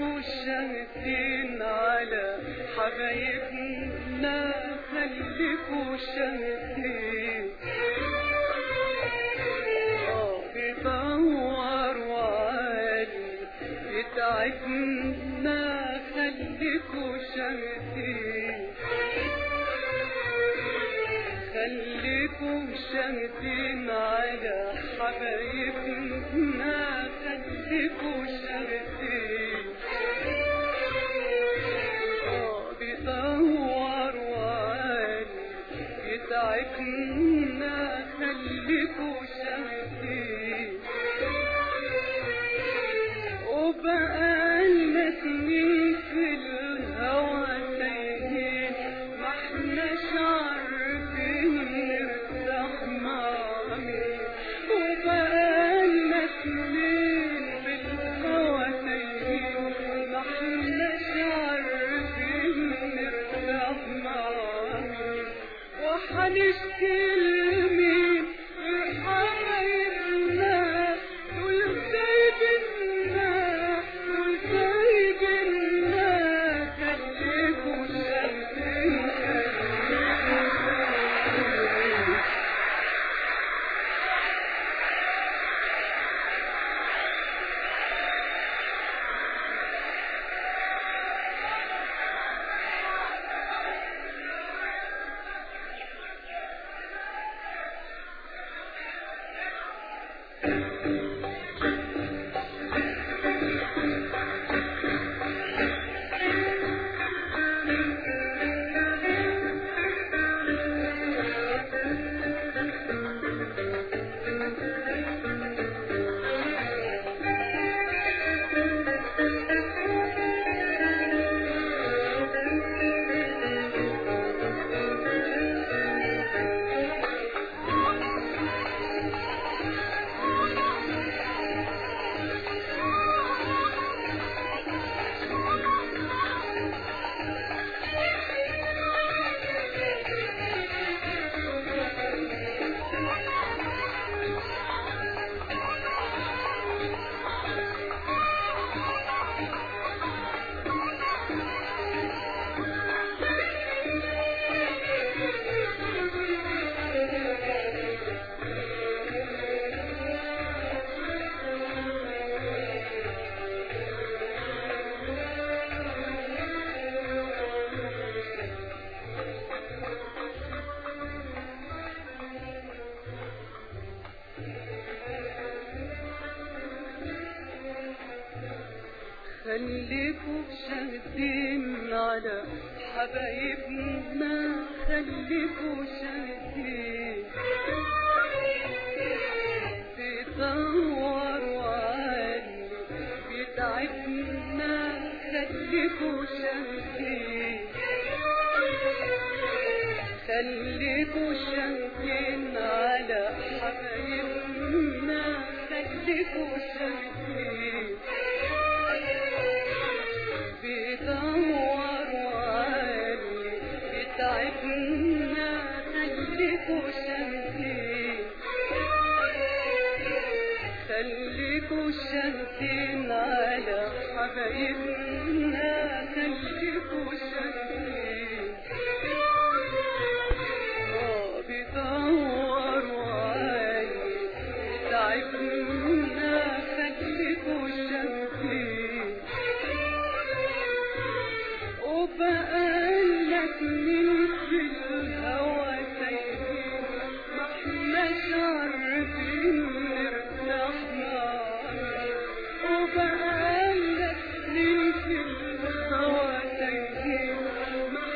خليكوا شاهدين على حبايبنا خليكوا شاهدين آه بيدوروا على يتعبنا خليكوا شاهدين خليكم شاهدين على حبايبنا خليكم شاهدين آه بيدوروا على يتعبنا خليكم شاهدين وبقالنا سنين في الهوى تايهين ما احناش عارفين نرتاح مع مين وبقالنا سنين في الهوى تايهين ما احناش عارفين نرتاح مع مين وحنشكي لمين حبايبنا دول سايبنا دول سايبنا خليكوا شايفين خليكوا شايفين خليكوا شاهدين على حبايبنا خليكوا شاهدين بيدوروا على بيتعبنا خليكوا شاهدين خليكوا شاهدين على حبايبنا خليكوا شاهدين بيدوروا على بيتعبنا خليكوا شاهدين خليكوا شاهدين على حبايبنا خليكوا شاهدين آه بيدوروا على بيتعبنا خليكوا شاهدين وبقالنا سنين في الهوى تايهين ما احناش عارفين نرتاح مع مين وبقالنا سنين في الهوى تايهين ما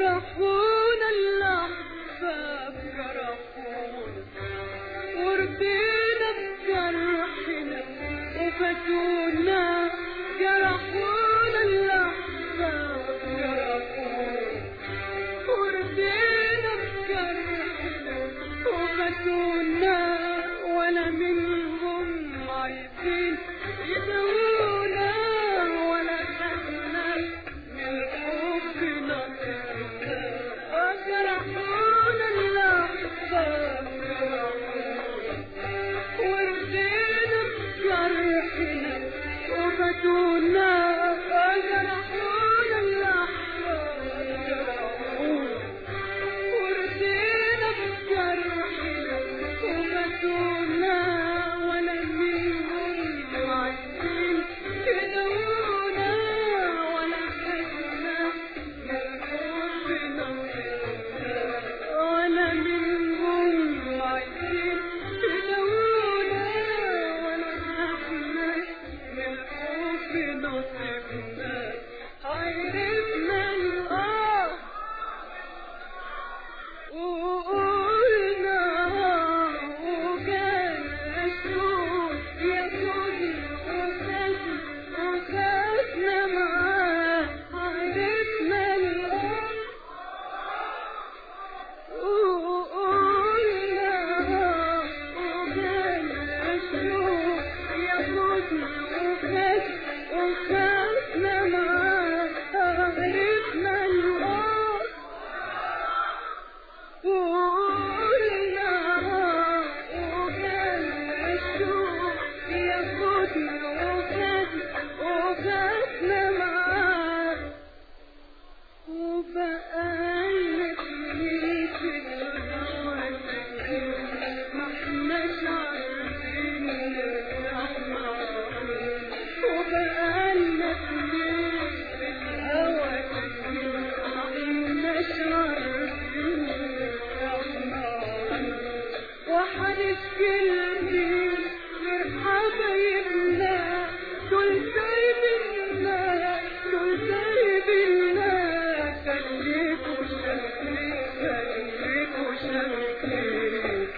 جرحونا الأحباب جرحونا وردينا بجرحنا وفتونا جرحونا الأحباب جرحونا وردينا بجرحنا وفتونا ولا منهم عايزين يدونا ولا خدنا من الحب نصيبنا وجرحونا الأحباب جرحونا وردينا بجرحنا وفتونا وجرحونا الأحباب جرحونا وردينا بجرحنا وفتونا ولا منهم عايزين يدونا ولا خدنا من الحب نصيبنا ولا منهم عايزين يدونا ولا خدنا من الحب نصيبنا عرفنا الآه وقلنا وكان الشوق ياخدنا وخدنا وخدنا معاه عرفنا الأرض وقلنا وكان الشوق ياخدنا وخدنا وخدنا معاه عرفنا الأرض وقلنا وكان الشوق ياخدنا وخدنا وخدنا معاه وبقالنا سنين في الهوى ساكنين ما احناش عارفين نرجع معاهم وبقالنا سنين في الهوى ساكنين ما احناش عارفين نرجع معاهم وحنشكي لمين غير حبايبنا دول سايبيننا دول سايبيننا خليكوا شايفين خليكوا شايفين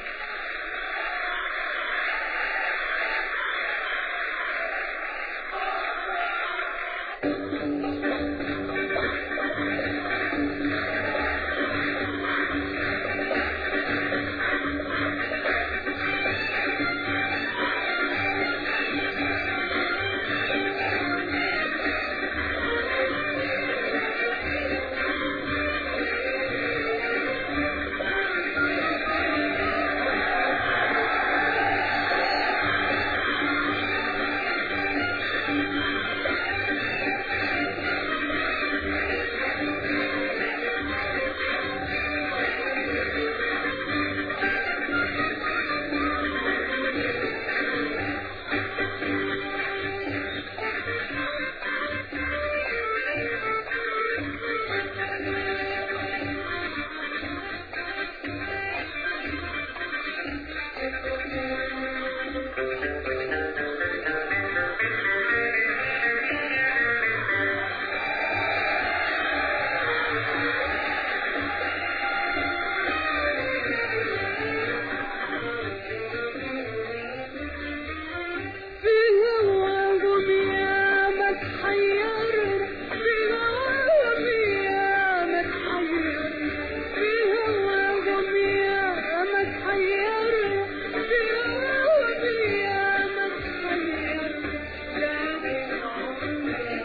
في هواهم يا ما تحيرنا في هواهم يا ما تحيرنا في هواهم يا ما تحيرنا في هواهم يا ما تحيرنا لكن عمرنا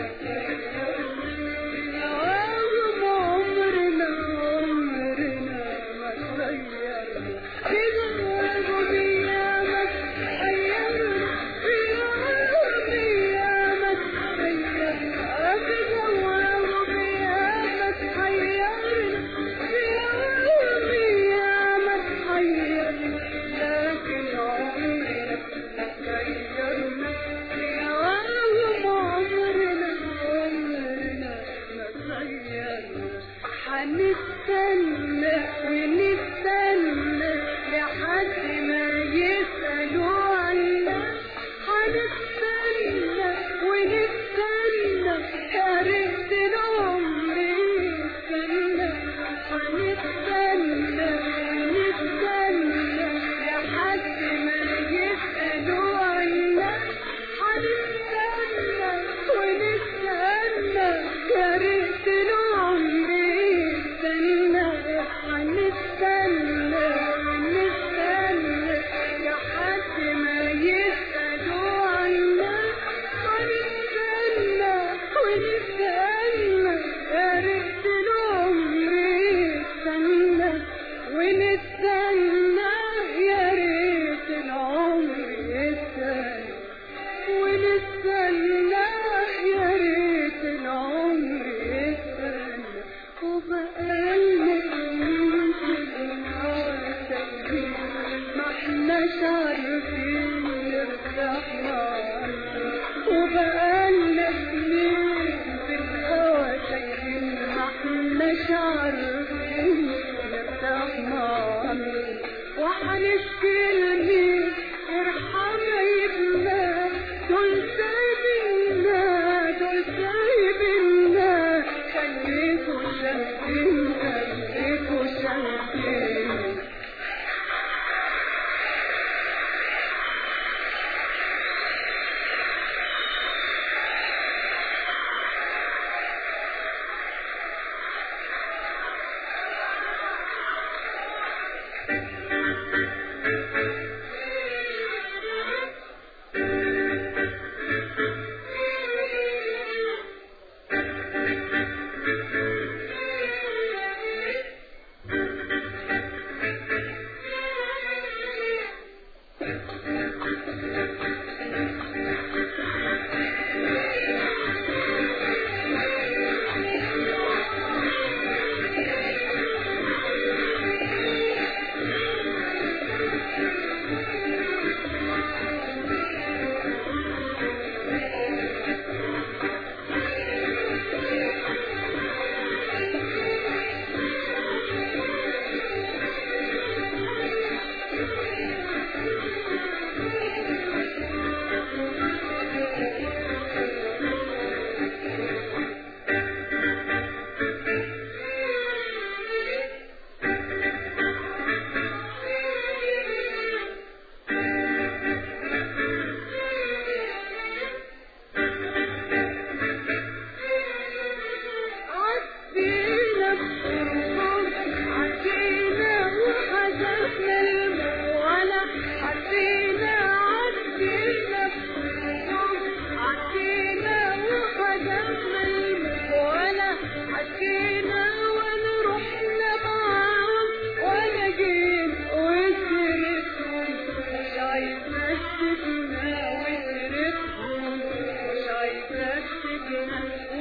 هواهم عمرنا عمرنا ما تغيرنا في هواهم يا ما تحيرنا في هواهم يا ما تحيرنا في هواهم يا ما تحيرنا في هواهم يا ما تحيرنا لكن عمرنا ما تغيرنا في هواهم عمرنا عمرنا ما تغيرنا هنستنى ونستنى لحد ما يسألوا عنا هنستنى ونستنى يا ريت العمر يستنى وبقالنا سنين في الهوى تايهين ما احناش عارفين نرتاح معانا وبقالنا سنين في الهوى تايهين ما احناش عارفين نرتاح معانا وحنشكي لمين ارحم عيبنا دول سايبنا دول سايبنا خليكوا شايفين خليكوا شايفين عدينا بحرقهم عدينا وحذفنا الموالة عدينا عدينا بحرقهم عدينا وحذفنا الموالة عدينا وانا رحنا معاهم وانا جيت وسرتهم مش عايزة السجنة وسرتهم مش عايزة السجنة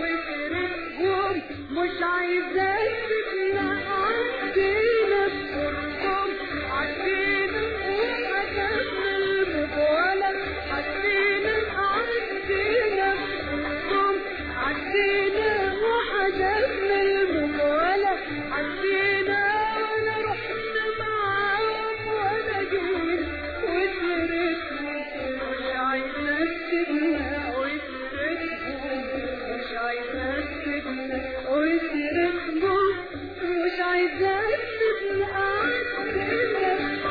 وسرتهم مش عايزة السجنة عدينا بحرقهم عدينا وحذفنا الموالة عدينا عدينا بحرقهم عدينا وحذفنا الموالة عدينا وانا رحنا معاهم وانا جيت وسرتهم مش عايزة السجنة وسرتهم مش عايزة السجنة وسرتهم مش عايزة السجنة عدينا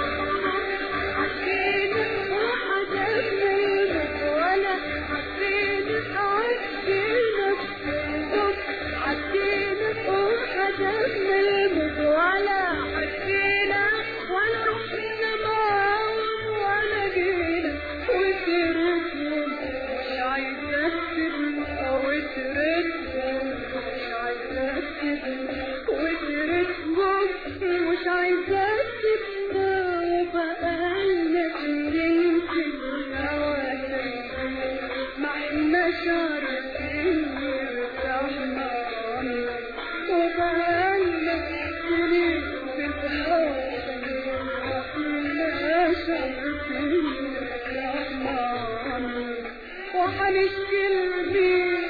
عدينا وحذفنا الموالة عدينا عدينا بحرقهم عدينا وحذفنا الموالة عدينا وانا رحنا معاهم وانا جينا وسرتهم مش عايزة السجنة وسرتهم مش عايزة السجنة وسرتهم مش عايزة السجنة وبقالنا سنين في الهوى تايهين ما احناش عارفين نرتاح معانا وبقالنا سنين في الهوى تايهين ما احناش عارفين نرتاح معانا وحنشكي لمين